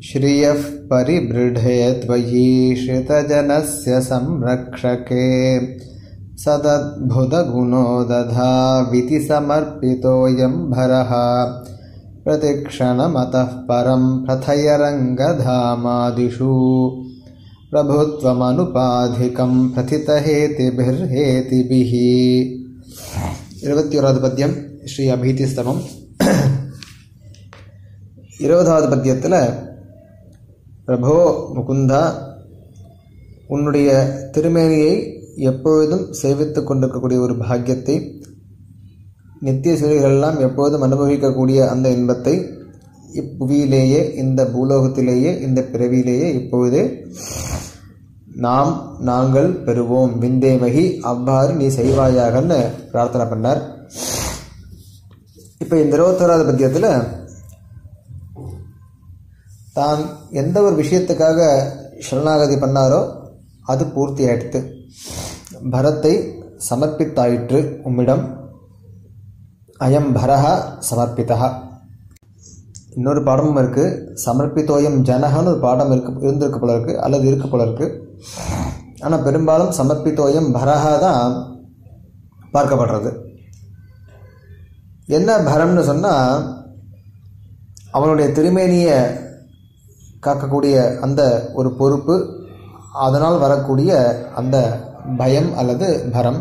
श्रियः परिबृढे त्वयि श्रितजनस्य संरक्षके सदद्भुतगुणो दधाविति समर्पितोऽयं भरः प्रतिक्षणमतः परं प्रथय रङ्गधामादिषु प्रभुत्वमनुपाधिकं प्रथितहेतिभिर्हेतिभिः இருபத்தி ஓராவது பத்தியம் ஸ்ரீ அபீதிஸ்தமம் இருபதாவது பத்தியத்தில் பிரபோ முகுந்தா உன்னுடைய திருமேனியை எப்பொழுதும் சேவித்து கொண்டிருக்கக்கூடிய ஒரு பாக்கியத்தை நித்திய சிலைகளெல்லாம் எப்பொழுதும் அனுபவிக்கக்கூடிய அந்த இன்பத்தை இப்புவியிலேயே இந்த பூலோகத்திலேயே இந்த பிறவியிலேயே இப்பொழுதே நாம் நாங்கள் பெறுவோம் விந்தேமகி அவ்வாறு நீ செய்வாயாகன்னு பிரார்த்தனை பண்ணார் இப்போ இந்த இருபத்தோராவது பத்தியத்தில் தான் எந்த ஒரு விஷயத்துக்காக சரணாகதி பண்ணாரோ அது பூர்த்தி ஆயிடுத்து பரத்தை சமர்ப்பித்தாயிற்று உம்மிடம் அயம் பரஹா சமர்ப்பிதா இன்னொரு பாடமும் இருக்குது சமர்ப்பித்தோயம் ஜனகன்னு ஒரு பாடம் இருக்கு இருந்திருக்கு போல இருக்குது அல்லது இருக்கு போல இருக்குது ஆனால் பெரும்பாலும் சமர்ப்பித்தோயம் பரஹா தான் பார்க்கப்படுறது என்ன பரம்னு சொன்னால் அவனுடைய திருமேனியை காக்கக்கூடிய அந்த ஒரு பொறுப்பு அதனால் வரக்கூடிய அந்த பயம் அல்லது பரம்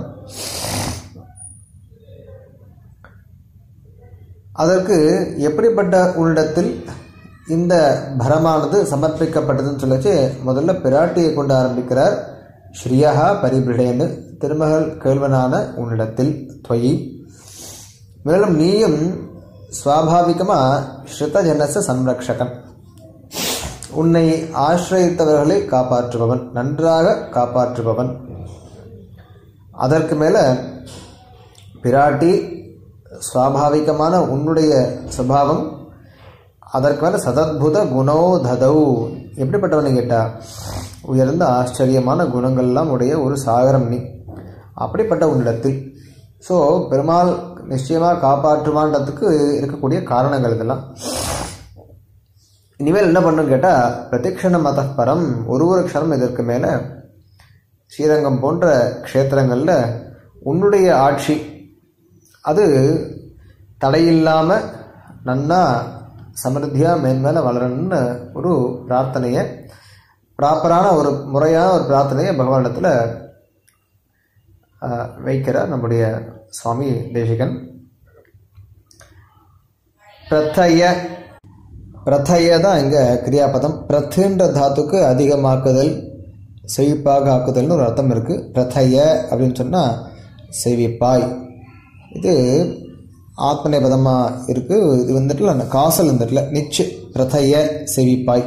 அதற்கு எப்படிப்பட்ட உள்ளிடத்தில் இந்த பரமானது சமர்ப்பிக்கப்பட்டதுன்னு சொல்லச்சு முதல்ல பிராட்டியை கொண்டு ஆரம்பிக்கிறார் ஸ்ரீயகா பரிபிடேன்னு திருமகள் கேள்வனான உன்னிடத்தில் துவயி மேலும் நீயும் சுவாபாவிகமாக ஸ்ருதஜனச சம்ரக்ஷகன் உன்னை ஆசிரியத்தவர்களை காப்பாற்றுபவன் நன்றாக காப்பாற்றுபவன் அதற்கு மேலே பிராட்டி சுவாபாவிகமான உன்னுடைய சுபாவம் அதற்கு மேலே சதத்புத குணோ ததௌ எப்படிப்பட்டவனை கேட்டா உயர்ந்த ஆச்சரியமான குணங்கள்லாம் உடைய ஒரு சாகரம் நீ அப்படிப்பட்ட உன்னிடத்தில் ஸோ பெருமாள் நிச்சயமாக காப்பாற்றுவான்றதுக்கு இருக்கக்கூடிய காரணங்கள் இதெல்லாம் இனிமேல் என்ன பண்ணுன்னு கேட்டால் பிரதிக்ஷண மத பரம் ஒரு ஒரு க்ஷணம் இதற்கு மேலே ஸ்ரீரங்கம் போன்ற க்ஷேத்திரங்களில் உன்னுடைய ஆட்சி அது தடையில்லாமல் நன்னா சமிருத்தியாக மேன்மேலே வளரணும்னு ஒரு பிரார்த்தனையை ப்ராப்பரான ஒரு முறையான ஒரு பிரார்த்தனையை பகவானிடத்தில் வைக்கிறார் நம்முடைய சுவாமி தேசிகன் பிரத்தய பிரத்தய தான் இங்கே கிரியாபதம் பிரத்துன்ற தாத்துக்கு அதிகமாக்குதல் செழிப்பாக ஆக்குதல்னு ஒரு அர்த்தம் இருக்குது பிரத்தய அப்படின்னு சொன்னால் செவிப்பாய் இது ஆத்மநேபதமாக இருக்குது இது வந்துட்டு அந்த காசல் வந்துட்டுல நிச்சு பிரதைய செவிப்பாய்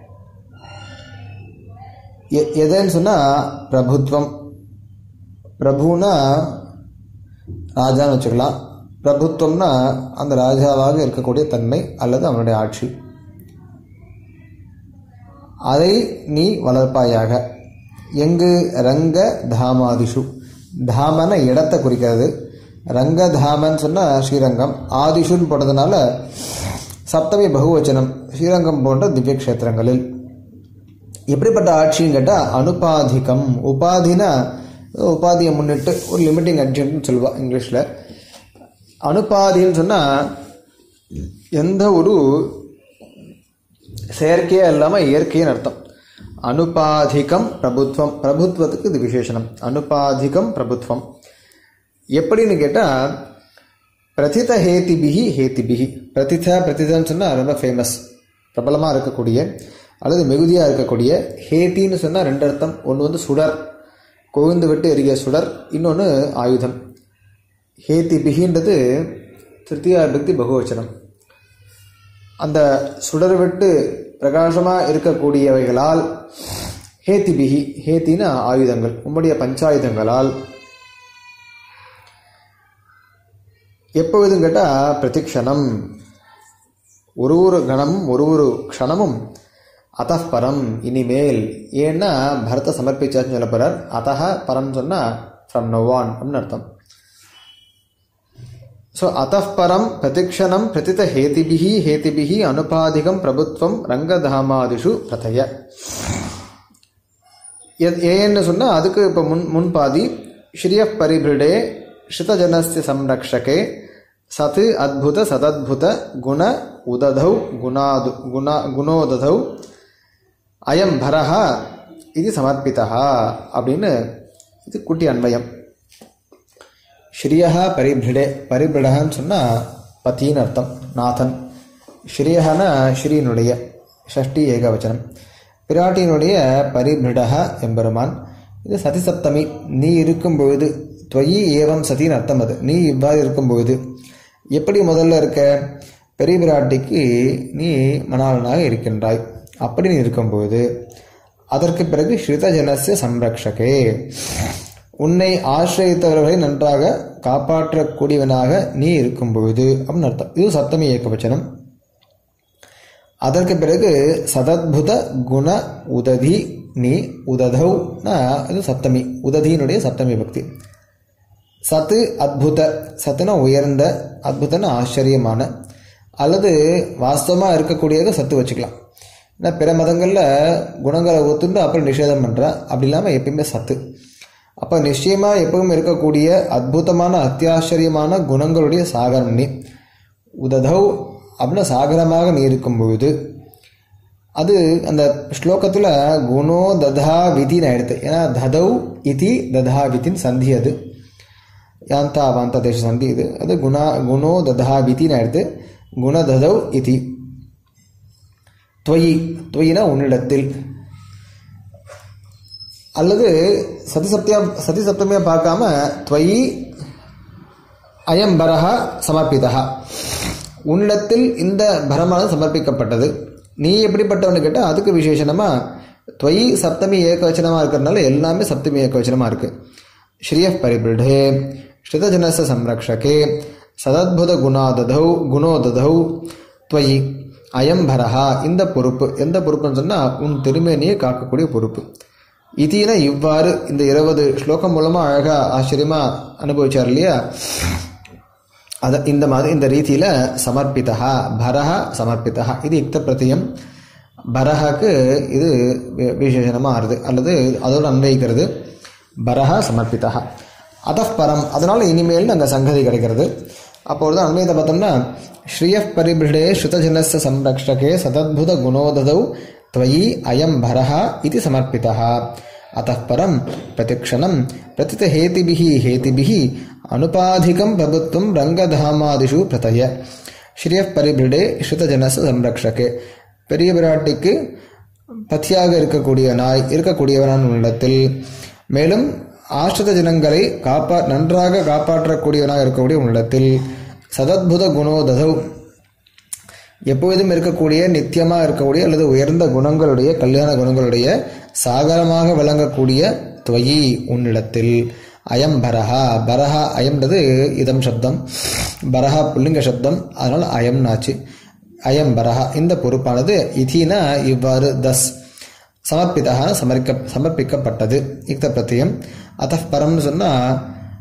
எதுன்னு சொன்னால் பிரபுத்வம் பிரபுனா ராஜான்னு வச்சுக்கலாம் பிரபுத்துவம்னா அந்த ராஜாவாக இருக்கக்கூடிய தன்மை அல்லது அவனுடைய ஆட்சி அதை நீ வளர்ப்பாயாக எங்கு ரங்க தாமாதிஷு தாமன இடத்தை குறிக்கிறது ரங்கதாமன் சொன்னால் ஸ்ரீரங்கம் ஆதிஷுன்னு போட்டதுனால சப்தமி பகுவச்சனம் ஸ்ரீரங்கம் போன்ற திவ்ய கஷேத்திரங்களில் எப்படிப்பட்ட ஆட்சின்னு கேட்டால் அனுபாதிகம் உபாதினா உபாதியை முன்னிட்டு ஒரு லிமிட்டிங் அட்ஜென்ட்னு சொல்லுவா இங்கிலீஷில் அனுபாதின்னு சொன்னால் எந்த ஒரு செயற்கையாக இல்லாமல் இயற்கையின் அர்த்தம் அனுபாதிகம் பிரபுத்வம் பிரபுத்வத்துக்கு இது விசேஷனம் அனுபாதிகம் பிரபுத்வம் எப்படின்னு கேட்டால் பிரதித ஹேதிபிகி ஹேதிபிகி பிரதித பிரதிதன்னு சொன்னால் ரொம்ப ஃபேமஸ் பிரபலமாக இருக்கக்கூடிய அல்லது மிகுதியாக இருக்கக்கூடிய ஹேத்தின்னு சொன்னால் ரெண்டு அர்த்தம் ஒன்று வந்து சுடர் கொழுந்து விட்டு எரிய சுடர் இன்னொன்று ஆயுதம் ஹேத்தி பிகின்றது திருத்தியா பக்தி பகுவச்சனம் அந்த சுடர் விட்டு பிரகாசமாக இருக்கக்கூடியவைகளால் ஹேத்தி பிகி ஹேத்தின ஆயுதங்கள் உம்முடைய பஞ்சாயுதங்களால் எப்பொழுதும் கேட்டால் பிரதிக்ஷணம் ஒரு ஒரு கணமும் ஒரு ஒரு க்ஷணமும் அத்தப்பரம் இனிமேல் ஏன்னா பரத்தை சமர்ப்பிச்சாச்சுன்னு சொல்ல போகிறார் அத்தக பரம் சொன்னால் ஃப்ரம் நொவான் அப்படின்னு அர்த்தம் ஸோ அத்தப்பரம் பிரதிக்ஷணம் பிரதித ஹேதிபிஹி ஹேதிபிஹி அனுபாதிகம் பிரபுத்வம் ரங்கதாமாதிஷு பிரதய எத்- ஏன்னு சொன்னால் அதுக்கு இப்போ முன் முன்பாதி ஸ்ரீய பரிபிருடே ஸ்ருதஜனஸ்ய சம்ரக்ஷகே சத் அத்புத சதத்புத குண உததௌ குணாது குணா குணோததௌ அயம் பரஹா இது சமர்ப்பிதா அப்படின்னு இது குட்டி அன்வயம் ஸ்ரீயா பரிபிருடே பரிபிருடன்னு சொன்னால் பத்தின்னு அர்த்தம் நாதன் ஸ்ரீயஹனா ஸ்ரீனுடைய ஷஷ்டி ஏகவச்சனம் பிராட்டியினுடைய பரிபிருடக எம்பெருமான் இது சதி சப்தமி நீ இருக்கும் பொழுது துவயி ஏவம் சதின்னு அர்த்தம் அது நீ இவ்வாறு இருக்கும் பொழுது எப்படி முதல்ல இருக்க பெரிய பிராட்டிக்கு நீ மணாளனாக இருக்கின்றாய் அப்படி நீ இருக்கும்போது அதற்கு பிறகு ஸ்ருதஜனசிய சம்ரக்ஷகே உன்னை ஆசிரியத்தவர்களை நன்றாக காப்பாற்றக்கூடியவனாக நீ இருக்கும் பொழுது அப்படின்னு அர்த்தம் இது சப்தமி ஏகவச்சனம் அதற்கு பிறகு சதத்புத குண உததி நீ உததௌனா இது சப்தமி உததியினுடைய சப்தமி பக்தி சத்து அத்புத சத்துனா உயர்ந்த அத்புதன ஆச்சரியமான அல்லது வாஸ்தவமாக இருக்கக்கூடியதை சத்து வச்சுக்கலாம் ஏன்னா பிற மதங்களில் குணங்களை ஒத்துண்டு அப்புறம் நிஷேதம் பண்ணுறா அப்படி இல்லாமல் எப்பயுமே சத்து அப்போ நிச்சயமாக எப்பவும் இருக்கக்கூடிய அற்புதமான அத்தியாச்சரியமான குணங்களுடைய சாகரம் நீ உததௌ அப்படின்னா சாகரமாக நீ இருக்கும் பொழுது அது அந்த ஸ்லோகத்தில் குணோ ததா விதின்னு ஆயிடுது ஏன்னா ததௌ இதி ததா விதின்னு சந்தி அது யாந்தா வாந்த தேச சந்தி இது அது குணா குணோ ததா விதின்னு ஆயிடுது குணததௌ இதி துவயி துவயினா உன்னிடத்தில் அல்லது சதி சப்தியா சதி சப்தமியா பார்க்காம துவயி அயம் பரஹா சமர்ப்பிதா உன்னிடத்தில் இந்த பரமானது சமர்ப்பிக்கப்பட்டது நீ எப்படிப்பட்டவனு கேட்டால் அதுக்கு விசேஷனமா துவயி சப்தமி ஏகவச்சனமாக இருக்கிறதுனால எல்லாமே சப்தமி ஏகவச்சனமாக இருக்கு ஸ்ரீய பரிபிருடே ஸ்ருதஜனச சம்ரக்ஷகே சதத்புத குணாததௌ குணோததௌ துவயி அயம் பரஹா இந்த பொறுப்பு எந்த பொறுப்புன்னு சொன்னால் உன் திருமேனியை காக்கக்கூடிய பொறுப்பு இதீன இவ்வாறு இந்த இருபது ஸ்லோகம் மூலமாக அழகாக ஆச்சரியமாக அனுபவிச்சார் இல்லையா அத இந்த மாதிரி இந்த ரீதியில் சமர்ப்பிதா பரஹ சமர்ப்பிதா இது யுக்த பிரத்தியம் பரஹக்கு இது வி- விசேஷணமா ஆறுது அல்லது அதோடு அன்வயிக்கிறது பரஹ சமர்ப்பிதா அதப் பரம் அதனால இனிமேல் அங்கே சங்கதி கிடைக்கிறது அப்பொழுது அன்வயத்தை பார்த்தோம்னா ஸ்ரீய பரிபிருடே ஸ்ருதஜனஸ்ய சம்ரக்ஷகே சதத்புத குணோததௌ त्वयि अयं भरः इति समर्पितः अतः परं प्रतिक्षणं प्रतितहेतिभिः हेतिभिः अनुपाधिकं प्रभुत्वं रङ्गधामादिषु प्रतय ஸ்ரீயப் பரிபிருடே ஸ்ருதஜனச சம்ரக்ஷகே பெரிய பிராட்டிக்கு பத்தியாக இருக்கக்கூடிய நாய் இருக்கக்கூடியவனான உள்ளத்தில் மேலும் ஆஷ்டித ஜனங்களை காப்பா நன்றாக காப்பாற்றக்கூடியவனாக இருக்கக்கூடிய உள்ளத்தில் சதத்புத குணோததௌ எப்பொழுதும் இருக்கக்கூடிய நித்தியமாக இருக்கக்கூடிய அல்லது உயர்ந்த குணங்களுடைய கல்யாண குணங்களுடைய சாகரமாக விளங்கக்கூடிய துவயி உன்னிடத்தில் அயம் பரஹா பரஹா அயம்ன்றது இதம் சப்தம் பரஹா புல்லிங்க சப்தம் அதனால் அயம் நாச்சு அயம் பரஹா இந்த பொறுப்பானது இதீனா இவ்வாறு தஸ் சமர்ப்பிதா சமர்க்க சமர்ப்பிக்கப்பட்டது யுக்த பிரத்தியம் அத்தப் பரம்னு சொன்னால்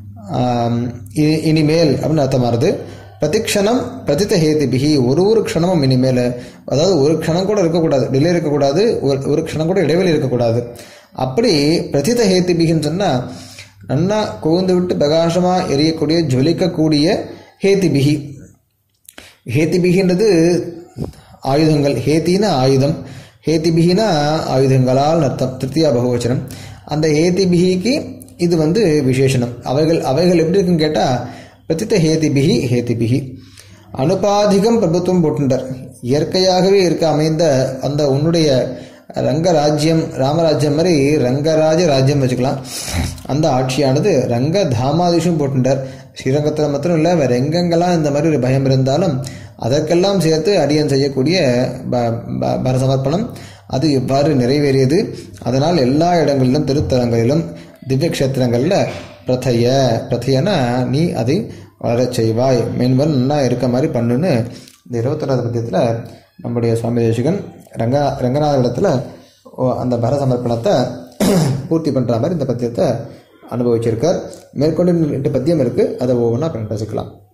இனிமேல் அப்படின்னு அர்த்தமாறுது பிரதிக்ஷணம் பிரதித்த ஹேதிபிகி ஒரு ஒரு க்ஷணமும் இனிமேல் அதாவது ஒரு க்ஷணம் கூட இருக்கக்கூடாது டிலே இருக்கக்கூடாது ஒரு ஒரு க்ஷணம் கூட இடைவெளி இருக்கக்கூடாது அப்படி பிரதித்த ஹேதிபிகின்னு சொன்னால் நன்னா கோந்து விட்டு பிரகாசமாக எரியக்கூடிய ஜொலிக்கக்கூடிய ஹேதிபிகி ஹேதிபிகின்றது ஆயுதங்கள் ஹேத்தினா ஆயுதம் ஹேதிபிகினா ஆயுதங்களால் அர்த்தம் திருத்தியா பகவச்சனம் அந்த ஹேதிபிகிக்கு இது வந்து விசேஷனம் அவைகள் அவைகள் எப்படி இருக்குன்னு கேட்டால் பிரதித்த ஹேதிபிகி ஹேதிபிகி அனுபாதிகம் பிரபுத்துவம் போட்டுட்டார் இயற்கையாகவே இருக்க அமைந்த அந்த உன்னுடைய ரங்கராஜ்யம் ராமராஜ்யம் மாதிரி ரங்கராஜ ராஜ்யம் வச்சுக்கலாம் அந்த ஆட்சியானது ரங்க தாமாதிஷும் போட்டுட்டார் ஸ்ரீரங்கத்தில் மாத்திரம் இல்லை வேற எங்கெங்கெல்லாம் இந்த மாதிரி ஒரு பயம் இருந்தாலும் அதற்கெல்லாம் சேர்த்து அடியன் செய்யக்கூடிய ப- ப- பரசமர்ப்பணம் அது இவ்வாறு நிறைவேறியது அதனால் எல்லா இடங்களிலும் திருத்தலங்களிலும் திவ்ய கஷேத்திரங்களில் பிரதைய பிரதையனா நீ அதை வளரச் செய்வாய் மேன்மேல் நல்லா இருக்க மாதிரி பண்ணுன்னு இந்த இருபத்தொராவது பத்தியத்தில் நம்முடைய சுவாமி தேசிகன் ரங்கா ரங்கநாத இடத்துல ஓ, அந்த பர சமர்ப்பணத்தை பூர்த்தி பண்ணுற மாதிரி இந்த பத்தியத்தை அனுபவிச்சிருக்கார் மேற்கொண்டு எட்டு பத்தியம் இருக்குது அதை ஒவ்வொன்றா பண்ணி ரசிக்கலாம்